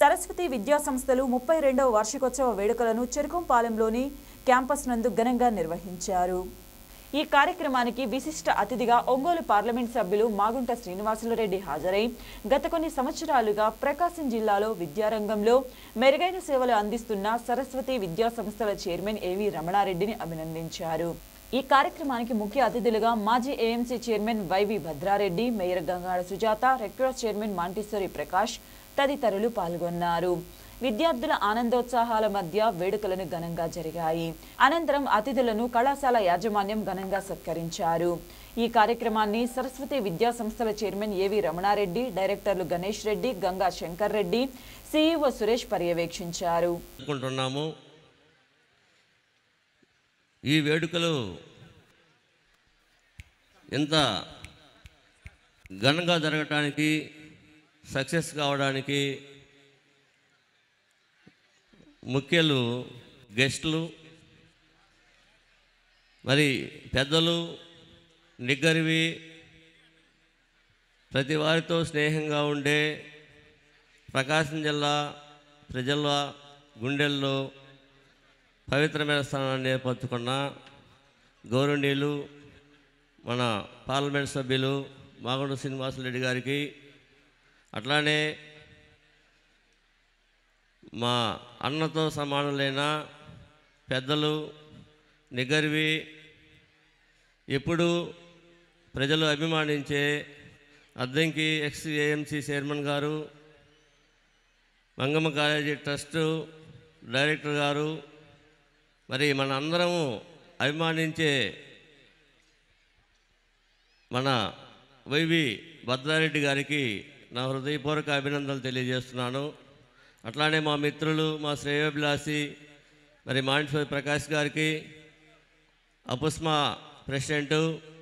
సరస్వతి విద్యా సంస్థలు ముప్పై రెండవ వార్షికోత్సవ వేడుకలను చెరుకంపాలెంలోని క్యాంపస్ నందు ఘనంగా నిర్వహించారు ఈ కార్యక్రమానికి విశిష్ట అతిథిగా ఒంగోలు పార్లమెంట్ సభ్యులు మాగుంట శ్రీనివాసులరెడ్డి హాజరై గత కొన్ని సంవత్సరాలుగా ప్రకాశం జిల్లాలో విద్యారంగంలో మెరుగైన సేవలు అందిస్తున్న సరస్వతి విద్యా సంస్థల చైర్మన్ ఏవి రమణారెడ్డిని అభినందించారు ఈ కార్యక్రమానికి ముఖ్య అతిథులుగా మాజీ AMC chairman YV Bhadrareddy mayor Gangada Sujatha rector chairman Manteswari Prakash తదితరులు పాల్గొన్నారు విద్యార్థుల ఆనందోత్సాహాల మధ్య వేడుకలను ఘనంగా జరిగాయి అనంతరం అతిథులను కళాశాల యాజమాన్యం ఘనంగా సత్కరించారు ఈ కార్యక్రమాన్ని సరస్వతి విద్యా సంస్థల చైర్మన్ ఏవి రమణారెడ్డి డైరెక్టర్లు గణేష్ రెడ్డి గంగా శంకర్ రెడ్డి సీఈఓ సురేష్ పర్యవేక్షించారు జరుపుకుంటున్నాము ఈ వేడుకలు ఇంత ఘనంగా జరగటానికి సక్సెస్ కావడానికి ముఖ్యులు గెస్టులు మరి పెద్దలు నిగ్గరివి ప్రతి వారితో స్నేహంగా ఉండే ప్రకాశం జిల్లా ప్రజల గుండెల్లో పవిత్రమైన స్థానాన్ని ఏర్పరచుకున్న గౌరవనీయులు మన పార్లమెంట్ సభ్యులు మాగుండ శ్రీనివాసరెడ్డి గారికి అట్లానే మా అన్నతో సమానులైన పెద్దలు నిగర్వి ఎప్పుడు ప్రజలు అభిమానించే అద్దంకి ఎక్స్ ఏఎంసీ చైర్మన్ గారు మంగమ్మ కాలేజీ ట్రస్టు డైరెక్టర్ గారు మరి మన అందరము అభిమానించే మన వైవి భద్రారెడ్డి గారికి నా హృదయపూర్వక అభినందనలు తెలియజేస్తున్నాను అట్లానే మా మిత్రులు మా శ్రేయోభిలాషి మరి మాండేశ్వరి ప్రకాష్ గారికి అపుస్మా ప్రెసిడెంటు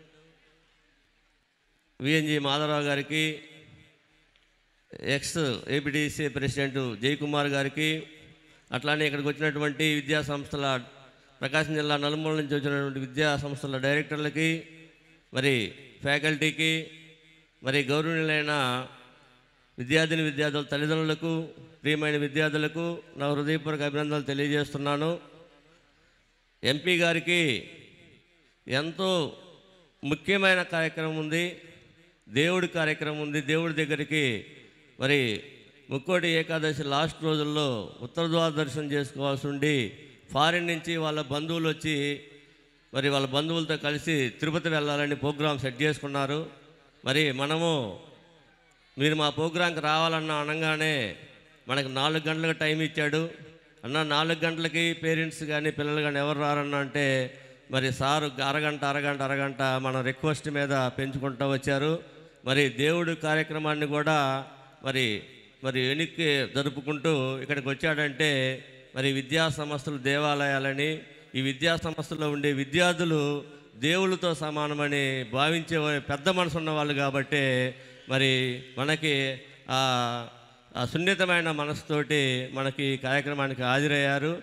విఎన్జి మాధవరావు గారికి ఎక్స్ ఏపీడీసీ ప్రెసిడెంట్ జయకుమార్ గారికి అట్లానే ఇక్కడికి వచ్చినటువంటి విద్యా సంస్థల ప్రకాశం జిల్లా నలుమూల నుంచి వచ్చినటువంటి విద్యా సంస్థల డైరెక్టర్లకి మరి ఫ్యాకల్టీకి మరి గౌరవనీయులైన విద్యార్థిని విద్యార్థుల తల్లిదండ్రులకు ప్రియమైన విద్యార్థులకు నా హృదయపూర్వక అభినందనలు తెలియజేస్తున్నాను ఎంపీ గారికి ఎంతో ముఖ్యమైన కార్యక్రమం ఉంది దేవుడి కార్యక్రమం ఉంది దేవుడి దగ్గరికి మరి ముక్కోటి ఏకాదశి లాస్ట్ రోజుల్లో ఉత్తర ద్వార దర్శనం చేసుకోవాల్సి ఉండి ఫారిన్ నుంచి వాళ్ళ బంధువులు వచ్చి మరి వాళ్ళ బంధువులతో కలిసి తిరుపతి వెళ్ళాలని ప్రోగ్రాం సెట్ చేసుకున్నారు మరి మనము మీరు మా ప్రోగ్రాంకి రావాలన్న అనగానే మనకు నాలుగు గంటలకు టైం ఇచ్చాడు అన్న నాలుగు గంటలకి పేరెంట్స్ కానీ పిల్లలు కానీ ఎవరు రారన్న అంటే మరి సారు అరగంట అరగంట అరగంట మన రిక్వెస్ట్ మీద పెంచుకుంటూ వచ్చారు మరి దేవుడు కార్యక్రమాన్ని కూడా మరి మరి వెనక్కి జరుపుకుంటూ ఇక్కడికి వచ్చాడంటే మరి విద్యా సంస్థలు దేవాలయాలని ఈ విద్యా సంస్థల్లో ఉండే విద్యార్థులు దేవుళ్ళతో సమానమని భావించే పెద్ద మనసు ఉన్న వాళ్ళు కాబట్టి మరి మనకి ఆ ఆ సున్నితమైన మనసుతోటి మనకి ఈ కార్యక్రమానికి హాజరయ్యారు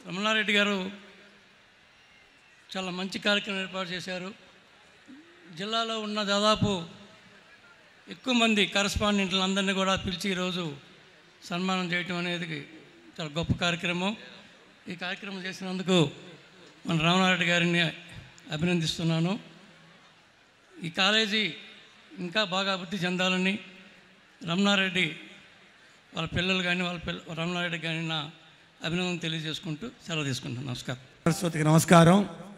రమణారెడ్డి గారు చాలా మంచి కార్యక్రమం ఏర్పాటు చేశారు జిల్లాలో ఉన్న దాదాపు ఎక్కువ మంది కరస్పాండెంట్లందరినీ కూడా పిలిచి ఈరోజు సన్మానం చేయటం అనేది చాలా గొప్ప కార్యక్రమం ఈ కార్యక్రమం చేసినందుకు మన రామనారెడ్డి గారిని అభినందిస్తున్నాను ఈ కాలేజీ ఇంకా బాగా అభివృద్ధి చెందాలని రమణారెడ్డి వాళ్ళ పిల్లలు కానీ వాళ్ళ పిల్ల రమణారెడ్డి కానీ నా అభినందన తెలియజేసుకుంటూ సెలవు తీసుకుంటాను నమస్కారం సరస్వతికి నమస్కారం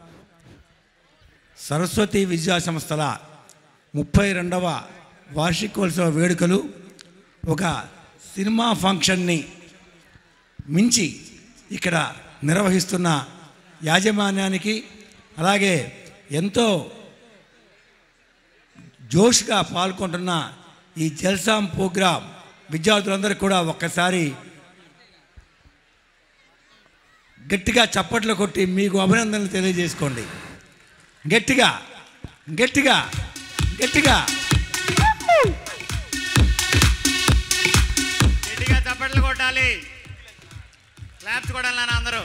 సరస్వతి విద్యా సంస్థల ముప్పై రెండవ వార్షికోత్సవ వేడుకలు ఒక సినిమా ఫంక్షన్ని మించి ఇక్కడ నిర్వహిస్తున్న యాజమాన్యానికి అలాగే ఎంతో జోష్గా పాల్గొంటున్న ఈ జల్సాం ప్రోగ్రాం విద్యార్థులందరికీ కూడా ఒక్కసారి గట్టిగా చప్పట్లు కొట్టి మీకు అభినందనలు తెలియజేసుకోండి గట్టిగా గట్టిగా గట్టిగా గట్టిగా చప్పట్లు కొట్టాలి క్లాప్స్ కొట్టాలి నాన్న అందరూ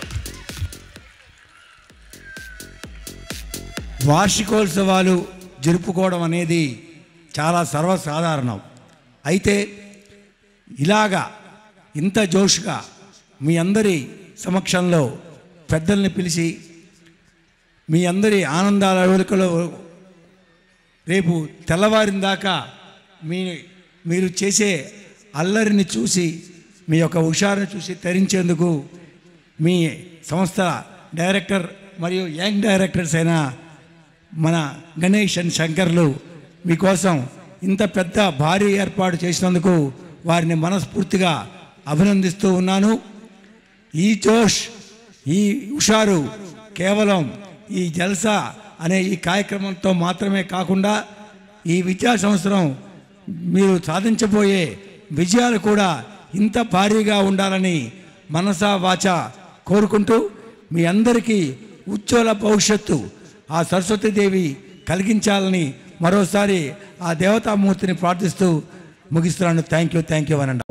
వార్షికోత్సవాలు జరుపుకోవడం అనేది చాలా సర్వసాధారణం అయితే ఇలాగా ఇంత జోష్గా మీ అందరి సమక్షంలో పెద్దల్ని పిలిచి మీ అందరి ఆనందాల వేడుకలో రేపు తెల్లవారిన దాకా మీ మీరు చేసే అల్లరిని చూసి మీ యొక్క హుషారుని చూసి తరించేందుకు మీ సంస్థ డైరెక్టర్ మరియు యంగ్ డైరెక్టర్స్ అయిన మన గణేష్ అండ్ శంకర్లు మీకోసం ఇంత పెద్ద భారీ ఏర్పాటు చేసినందుకు వారిని మనస్ఫూర్తిగా అభినందిస్తూ ఉన్నాను ఈ జోష్ ఈ హుషారు కేవలం ఈ జల్సా అనే ఈ కార్యక్రమంతో మాత్రమే కాకుండా ఈ విద్యా సంవత్సరం మీరు సాధించబోయే విజయాలు కూడా ఇంత భారీగా ఉండాలని మనసా వాచ కోరుకుంటూ మీ అందరికీ ఉజ్వల భవిష్యత్తు ఆ సరస్వతీదేవి కలిగించాలని మరోసారి ఆ దేవతామూర్తిని ప్రార్థిస్తూ ముగిస్తున్నాను థ్యాంక్ యూ థ్యాంక్ యూ అనండి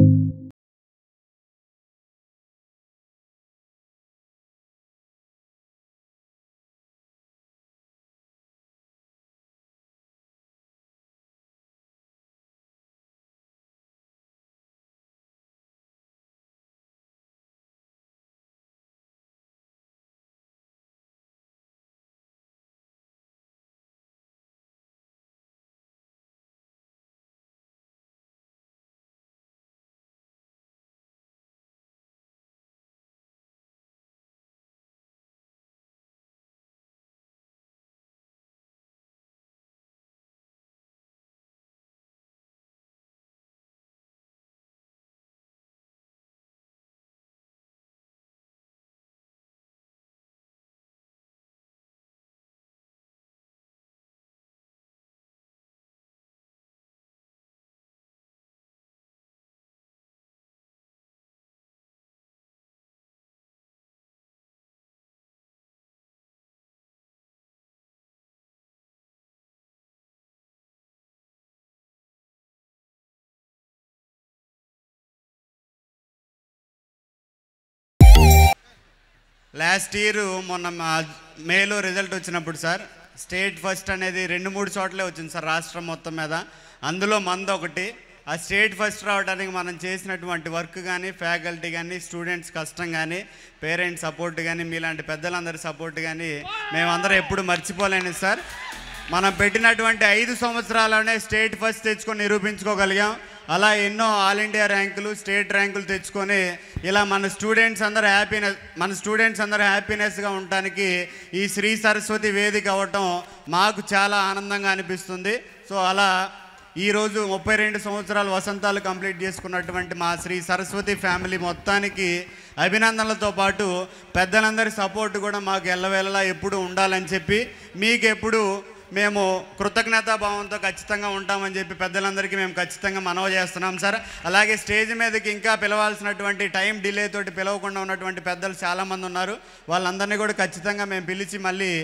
లాస్ట్ ఇయర్ మొన్న మా మేలో రిజల్ట్ వచ్చినప్పుడు సార్ స్టేట్ ఫస్ట్ అనేది రెండు మూడు చోట్లే వచ్చింది సార్ రాష్ట్రం మొత్తం మీద అందులో మంది ఒకటి ఆ స్టేట్ ఫస్ట్ రావడానికి మనం చేసినటువంటి వర్క్ కానీ ఫ్యాకల్టీ కానీ స్టూడెంట్స్ కష్టం కానీ పేరెంట్స్ సపోర్ట్ కానీ మీలాంటి పెద్దలందరి సపోర్ట్ కానీ మేమందరం ఎప్పుడు మర్చిపోలేని సార్ మనం పెట్టినటువంటి ఐదు సంవత్సరాల్లోనే స్టేట్ ఫస్ట్ తెచ్చుకొని నిరూపించుకోగలిగాం అలా ఎన్నో ఆల్ ఇండియా ర్యాంకులు స్టేట్ ర్యాంకులు తెచ్చుకొని ఇలా మన స్టూడెంట్స్ అందరూ హ్యాపీనెస్ మన స్టూడెంట్స్ అందరూ హ్యాపీనెస్గా ఉండటానికి ఈ శ్రీ సరస్వతి వేదిక అవ్వటం మాకు చాలా ఆనందంగా అనిపిస్తుంది సో అలా ఈరోజు ముప్పై రెండు సంవత్సరాలు వసంతాలు కంప్లీట్ చేసుకున్నటువంటి మా శ్రీ సరస్వతి ఫ్యామిలీ మొత్తానికి అభినందనలతో పాటు పెద్దలందరి సపోర్ట్ కూడా మాకు ఎల్లవేళలా ఎప్పుడు ఉండాలని చెప్పి మీకు ఎప్పుడు మేము కృతజ్ఞతాభావంతో ఖచ్చితంగా ఉంటామని చెప్పి పెద్దలందరికీ మేము ఖచ్చితంగా మనవి చేస్తున్నాం సార్ అలాగే స్టేజ్ మీదకి ఇంకా పిలవాల్సినటువంటి టైం డిలే తోటి పిలవకుండా ఉన్నటువంటి పెద్దలు చాలామంది ఉన్నారు వాళ్ళందరినీ కూడా ఖచ్చితంగా మేము పిలిచి మళ్ళీ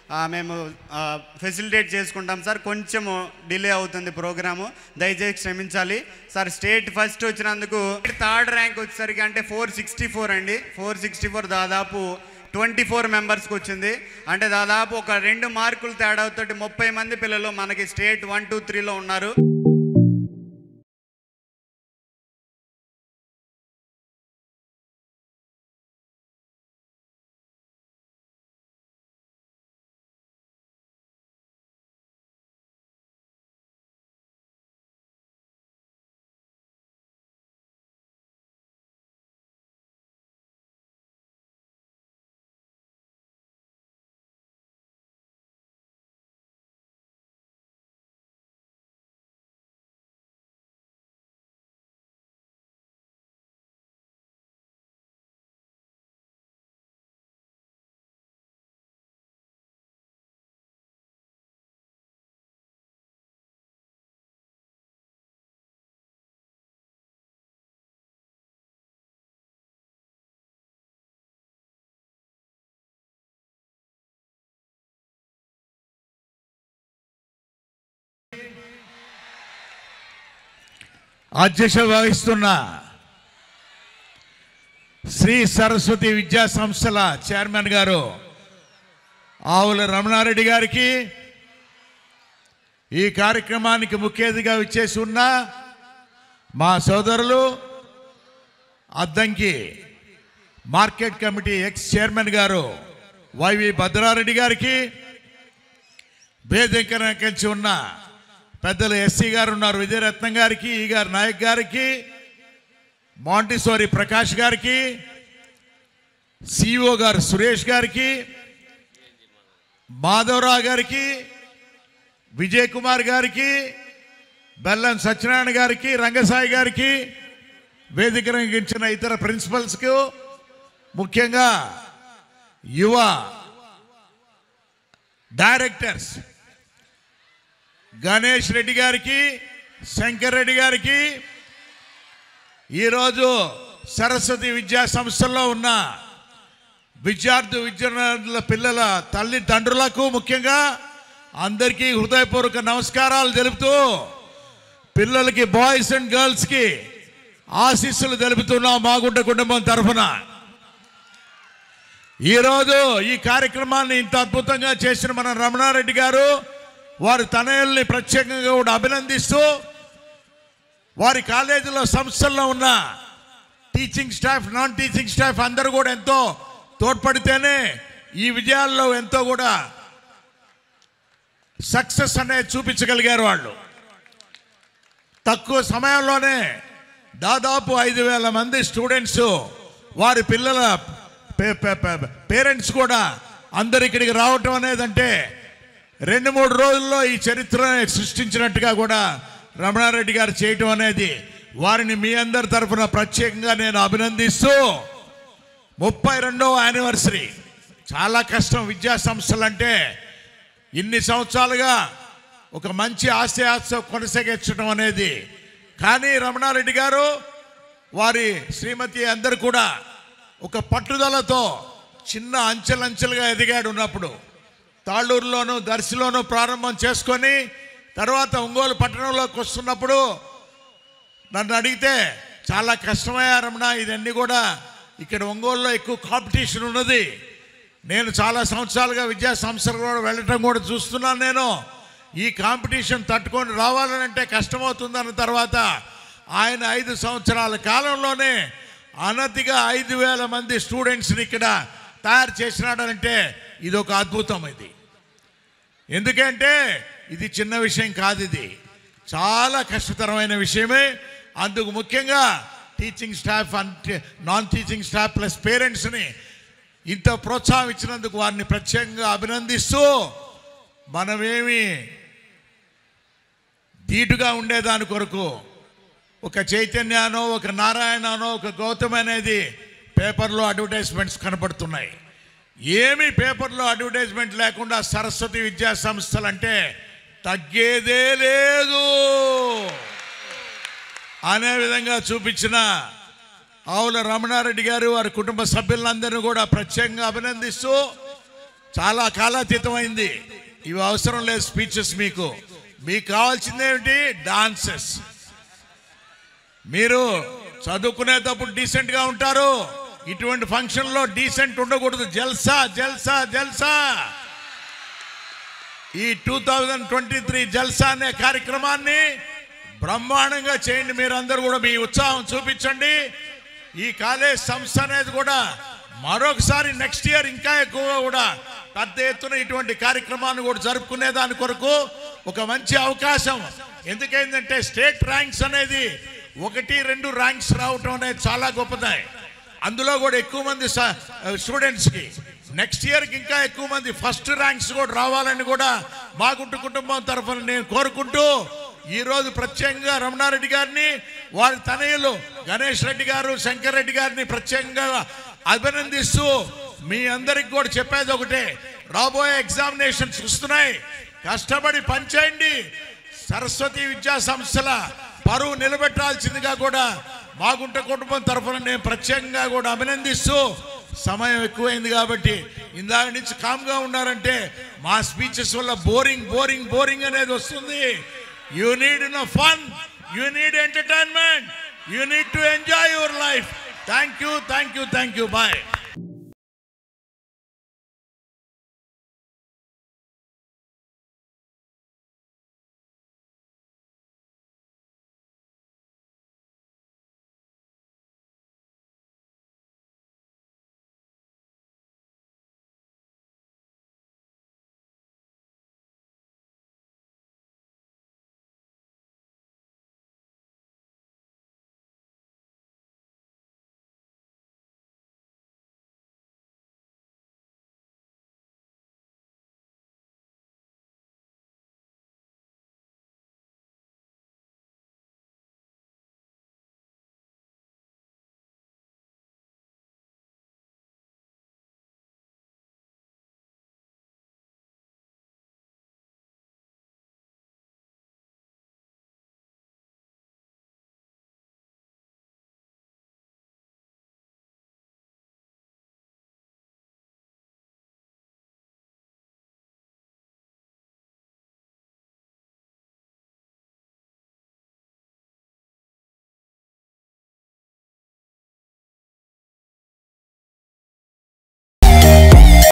ఆ, మేము ఫెసిలిటేట్ చేసుకుంటాం సార్ కొంచెము డిలే అవుతుంది ప్రోగ్రాము దయచేసి క్షమించాలి సార్ స్టేట్ ఫస్ట్ వచ్చినందుకు థర్డ్ ర్యాంక్ వచ్చేసరికి అంటే ఫోర్ సిక్స్టీ ఫోర్ అండి ఫోర్ సిక్స్టీ ఫోర్ దాదాపు ట్వంటీ ఫోర్ మెంబర్స్కి వచ్చింది అంటే దాదాపు ఒక రెండు మార్కులు తేడాతోటి ముప్పై మంది పిల్లలు మనకి స్టేట్ వన్ టూ త్రీలో ఉన్నారు అధ్యక్ష వహిస్తున్న శ్రీ సరస్వతి విద్యా సంస్థల చైర్మన్ గారు ఆవుల రమణారెడ్డి గారికి ఈ కార్యక్రమానికి ముఖ్య అతిథిగా విచ్చేసి ఉన్న మా సోదరులు Addanki market committee ex chairman గారు వైవి భద్రారెడ్డి గారికి వేదికరించి ఉన్న పెద్దలు ఎస్సీ గారు ఉన్నారు విజయరత్నం గారికి ఈ గారు నాయక్ గారికి మాంటిసోరి ప్రకాష్ గారికి సిఇఓ గారు సురేష్ గారికి మాధవరావు గారికి విజయ్ కుమార్ గారికి బెల్లం సత్యనారాయణ గారికి రంగసాయి గారికి వేదిక రంగించిన ఇతర ప్రిన్సిపల్స్కు ముఖ్యంగా యువ డైరెక్టర్స్ గణేష్ రెడ్డి గారికి శంకర్ రెడ్డి గారికి ఈరోజు సరస్వతి విద్యా సంస్థల్లో ఉన్న విద్యార్థి విద్యార్థుల పిల్లల తల్లిదండ్రులకు ముఖ్యంగా అందరికీ హృదయపూర్వక నమస్కారాలు తెలుపుతూ పిల్లలకి బాయ్స్ అండ్ గర్ల్స్కి ఆశీస్సులు తెలుపుతున్నాం మాగుంట కుటుంబం తరఫున ఈరోజు ఈ కార్యక్రమాన్ని ఇంత అద్భుతంగా చేసిన మన రమణారెడ్డి గారు వారి తనయుల్ని ప్రత్యేకంగా కూడా అభినందిస్తూ వారి కాలేజీలో సంస్థల్లో ఉన్న teaching staff non teaching staff అందరూ కూడా ఎంతో తోడ్పడితేనే ఈ విజయాల్లో ఎంతో కూడా సక్సెస్ అనేది చూపించగలిగారు వాళ్ళు తక్కువ సమయంలోనే దాదాపు ఐదు వేల మంది స్టూడెంట్స్ వారి పిల్లల పేరెంట్స్ కూడా అందరు ఇక్కడికి రావటం అనేది అంటే రెండు మూడు రోజుల్లో ఈ చరిత్రని సృష్టించినట్టుగా కూడా రమణారెడ్డి గారు చేయటం అనేది వారిని మీ అందరి తరఫున ప్రత్యేకంగా నేను అభినందిస్తూ ముప్పై రెండవ యానివర్సరీ చాలా కష్టం విద్యా సంస్థలు అంటే ఇన్ని సంవత్సరాలుగా ఒక మంచి ఆశయాస కొనసాగించడం అనేది కానీ రమణారెడ్డి గారు వారి శ్రీమతి అందరు కూడా ఒక పట్టుదలతో చిన్న అంచెలంచెలుగా ఎదిగాడు ఉన్నప్పుడు తాళ్ళూరులోను దర్శిలోను ప్రారంభం చేసుకొని తర్వాత ఒంగోలు పట్టణంలోకి వస్తున్నప్పుడు నన్ను అడిగితే చాలా కష్టమయ్యా రమణ ఇదన్నీ కూడా ఇక్కడ ఒంగోలులో ఎక్కువ కాంపిటీషన్ ఉన్నది నేను చాలా సంవత్సరాలుగా విద్యా సంస్థలు కూడా వెళ్ళటం కూడా చూస్తున్నాను నేను ఈ కాంపిటీషన్ తట్టుకొని రావాలనంటే కష్టమవుతుందన్న తర్వాత ఆయన ఐదు సంవత్సరాల కాలంలోనే అనతిగా ఐదు వేల మంది స్టూడెంట్స్ని ఇక్కడ తయారు చేసినాడనంటే ఇది ఒక అద్భుతం ఇది ఎందుకంటే ఇది చిన్న విషయం కాదు ఇది చాలా కష్టతరమైన విషయమే అందుకు ముఖ్యంగా టీచింగ్ స్టాఫ్ అంటే నాన్ టీచింగ్ స్టాఫ్ ప్లస్ పేరెంట్స్ని ఇంత ప్రోత్సాహం ఇచ్చినందుకు వారిని ప్రత్యేకంగా అభినందిస్తూ మనమేమి ధీటుగా ఉండేదాని కొరకు ఒక చైతన్యానో ఒక నారాయణనో ఒక గౌతమ్ అనేది పేపర్లో అడ్వర్టైజ్మెంట్స్ కనపడుతున్నాయి ఏమీ పేపర్లో అడ్వర్టైజ్మెంట్ లేకుండా సరస్వతి విద్యా సంస్థలు అంటే తగ్గేదే లేదు అనే విధంగా చూపించిన ఆవుల రమణారెడ్డి గారు వారి కుటుంబ సభ్యులందరినీ కూడా ప్రత్యేకంగా అభినందిస్తూ చాలా కాలాతీతమైంది ఇవి అవసరం లేదు స్పీచెస్ మీకు మీకు కావాల్సింది ఏమిటి డాన్సెస్ మీరు చదువుకునేటప్పుడు డీసెంట్గా ఉంటారు ఇటువంటి ఫంక్షన్లో డీసెంట్ ఉండకూడదు జల్సా జల్సా జల్సా ఈ two thousand twenty three Jalsa అనే కార్యక్రమాన్ని బ్రహ్మాండంగా చేయండి మీరందరూ కూడా మీ ఉత్సాహం చూపించండి ఈ కాలేజ్ సంస్థ అనేది కూడా మరొకసారి నెక్స్ట్ ఇయర్ ఇంకా ఎక్కువగా కూడా పెద్ద ఎత్తున ఇటువంటి కార్యక్రమాన్ని కూడా జరుపుకునే దాని కొరకు ఒక మంచి అవకాశం ఎందుకైందంటే స్టేట్ ర్యాంక్స్ అనేది ఒకటి రెండు ర్యాంక్స్ రావటం అనేది చాలా గొప్పదే అందులో కూడా ఎక్కువ మంది స్టూడెంట్స్కి నెక్స్ట్ ఇయర్కి ఇంకా ఎక్కువ మంది ఫస్ట్ ర్యాంక్స్ కూడా రావాలని కూడా మాగుంటు కుటుంబం తరఫున నేను కోరుకుంటూ ఈరోజు ప్రత్యేకంగా రమణారెడ్డి గారిని వారి తనయులు గణేష్ రెడ్డి గారు శంకర్ రెడ్డి గారిని ప్రత్యేకంగా అభినందిస్తూ మీ అందరికి కూడా చెప్పేది ఒకటే రాబోయే ఎగ్జామినేషన్స్ వస్తున్నాయి కష్టపడి పనిచేయండి సరస్వతి విద్యా సంస్థల పరువు నిలబెట్టాల్సిందిగా కూడా మాగుంట కుటుంబం తరఫున నేను ప్రత్యేకంగా కూడా అభినందిస్తూ సమయం ఎక్కువైంది కాబట్టి ఇందాక నుంచి కామ్గా ఉన్నారంటే మా స్పీచెస్ వల్ల బోరింగ్ బోరింగ్ బోరింగ్ అనేది వస్తుంది you need no fun you need entertainment you need to enjoy your life thank you thank you thank you bye